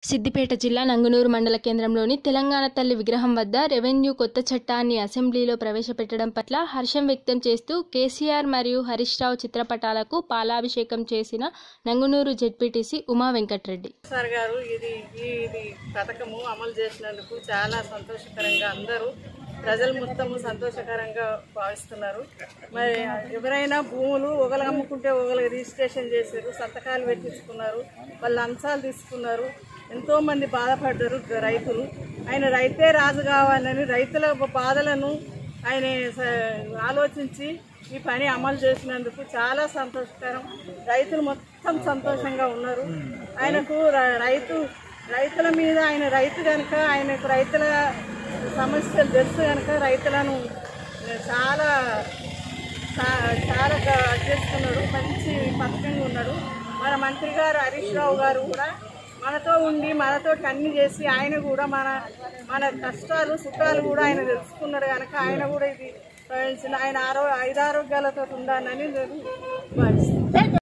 సిద్దిపేట జిల్లా నంగునూరు మండల కేంద్రంలోని తెలంగాణ తల్లి విగ్రహం వద్ద రెవెన్యూ కొత్త చట్టాన్ని అసెంబ్లీలో ప్రవేశపెట్టడం పట్ల హర్షం వ్యక్తం చేస్తూ కేసీఆర్ మరియు హరీష్ రావు చిత్రపటాలకు పాలాభిషేకం చేసిన నంగునూరు జెడ్పీటీసీ ఉమా వెంకట్రెడ్డి సార్ గారు ఇది ఈ ఇది పథకము అమలు చేసినందుకు చాలా సంతోషకరంగా అందరూ ప్రజలు మొత్తము సంతోషకరంగా భావిస్తున్నారు మరి ఎవరైనా భూములు ఒకరు అమ్ముకుంటే ఒకరు రిజిస్ట్రేషన్ చేశారు సంతకాలు పెట్టించుకున్నారు వాళ్ళ అంశాలు తీసుకున్నారు ఎంతో మంది బాధపడ్డారు రైతులు ఆయన రైతే రాజు కావాలని రైతుల బాధలను ఆయన స- ఆలోచించి ఈ పని అమలు చేసినందుకు చాలా సంతోషకరం రైతులు మొత్తం సంతోషంగా ఉన్నారు ఆయనకు ర- రైతు రైతుల మీద ఆయన రైతు కనుక ఆయనకు రైతుల సమస్యలు తెలుసు కనుక రైతులను చాలా చా- చాలా గా- చేస్తున్నాడు మంచి పథకంగా ఉన్నాడు మన మంత్రి గారు హరీష్ రావు గారు కూడా మనతో ఉండి మనతో అన్ని చేసి ఆయన కూడా మన మన కష్టాలు సుఖాలు కూడా ఆయన తెలుసుకున్నాడు కనుక ఆయన కూడా ఇది ప్రయోజనం ఆయన ఆరో ఐదారోగ్యాలతో ఉండాలని నేను భావిస్తున్నాను